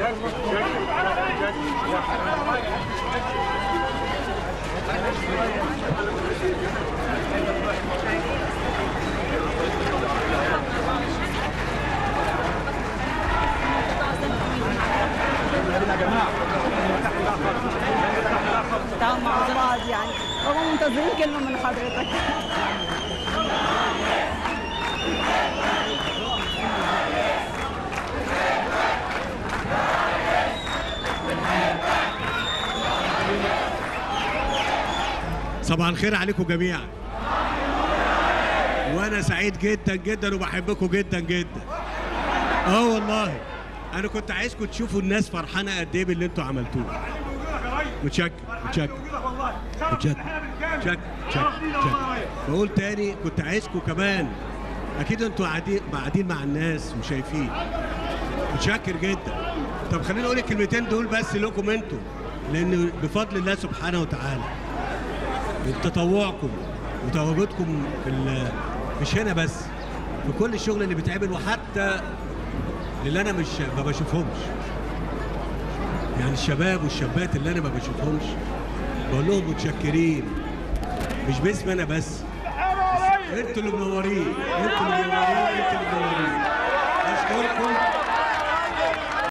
تعاون مع وزراء يعني هم منتظرين كلمة من حضرتك صباح الخير عليكم جميعا وانا سعيد جدا جدا وبحبكم جدا جدا اه والله انا كنت عايزكم تشوفوا الناس فرحانه قد ايه باللي انتوا عملتوه متشكر متشكر متشكر متشكر متشكر متشكر بقول تاني كنت عايزكم كمان اكيد انتوا قاعدين قاعدين مع الناس وشايفين متشكر جدا طب خليني اقول الكلمتين دول بس لكم انتوا لان بفضل الله سبحانه وتعالى بتطوعكم وتواجدكم في ال- مش هنا بس في كل الشغل اللي بيتعمل وحتى اللي انا مش ما بشوفهمش يعني الشباب والشابات اللي انا ما بشوفهمش بقول لهم متشكرين مش باسمي انا بس انتوا اللي منورين انتوا اللي منورين